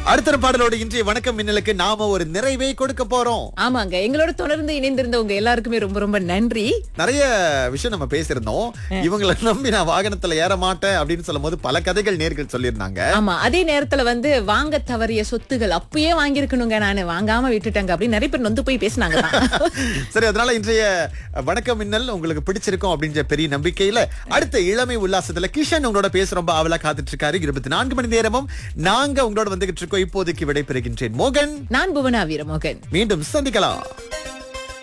அடுத்த பாடலோட இன்றைய வணக்கம் மின்னலுக்கு நாம ஒரு நிறைவை கொடுக்க போறோம் ஆமாங்க எங்களோட தொடர்ந்து இணைந்திருந்தவங்க எல்லாருக்குமே ரொம்ப ரொம்ப நன்றி நிறைய விஷயம் நம்ம பேசியிருந்தோம் இவங்களை நம்பி நான் வாகனத்துல ஏற மாட்டேன் அப்படின்னு சொல்லும் போது பல கதைகள் நேர்கள் சொல்லியிருந்தாங்க ஆமா அதே நேரத்துல வந்து வாங்க தவறிய சொத்துகள் அப்பயே வாங்கியிருக்கணுங்க நானு வாங்காம விட்டுட்டேங்க அப்படின்னு நிறைய பேர் நொந்து போய் பேசினாங்க சரி அதனால இன்றைய வணக்கம் மின்னல் உங்களுக்கு பிடிச்சிருக்கும் அப்படின்ற பெரிய நம்பிக்கையில அடுத்த இளமை உல்லாசத்துல கிஷன் உங்களோட பேச ரொம்ப ஆவலா காத்துட்டு இருக்காரு இருபத்தி நான்கு மணி நேரமும் நாங்க உங்களோட வந்துகிட்டு இருக்கோம் இப்போதைக்கு விடைபெறுகின்றேன் மோகன் நான் புவனா வீரமோகன் மீண்டும் சந்திக்கலாம்